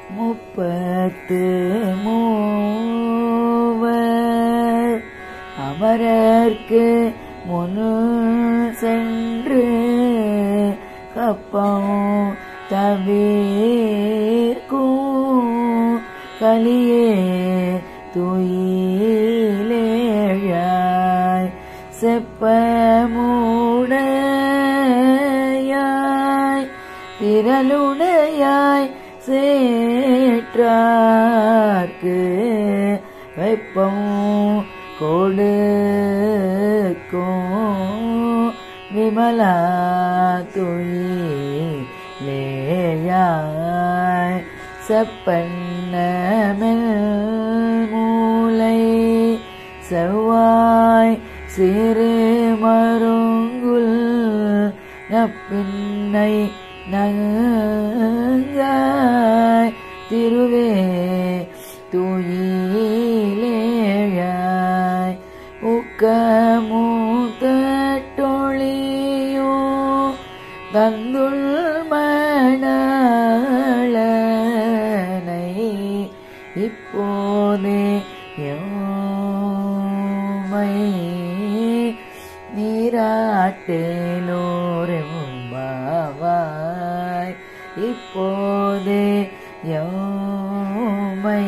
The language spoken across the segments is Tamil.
முப்பத்து மூவர் அமரர்க்கு முனு சென்று கப்பம் தவிர்க்கும் கலியே துயிலேழாய் செப்பமுடையாய் திரளுடையாய் சேற்றார்க்கு வெப்பம் கொடுக்கும் விமலா துயிலேயாய் செப்பன்னமெல் மூலை செவ்வாய் சிறு மருங்குல் நப்பின்னை நங்காய் திருவே துயிலேழாய் உக்கமூத்தொழியோ தந்துள் மணாளனை இப்போதே யோமை நீராட்டேலோரெம்பாவாய் இப்போதே யோமை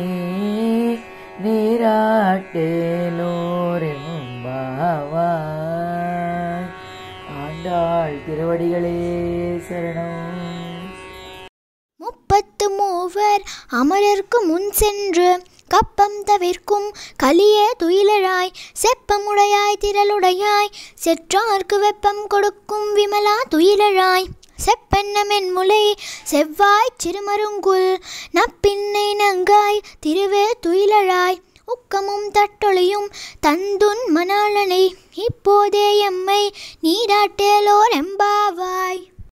நீராட்டேலோரெம்பாவாய் ஆண்டாள் திருவடிகளே சரணம் முப்பத்து மூவர் அமரர்க்கு முன் சென்று கப்பம் தவிர்க்கும் கலியே துயிலழாய் செப்பமுடையாய் திரளுடையாய் செற்றார்க்கு வெப்பம் கொடுக்கும் விமலா துயிலழாய் செப்பென்னமென் முலை செவ்வாய் சிறுமருங்குல் நப்பின்னை நங்காய் திருவே துயிலழாய் உக்கமும் தட்டொழியும் தந்துன் மணாளனை இப்போதே எம்மை நீராட்டே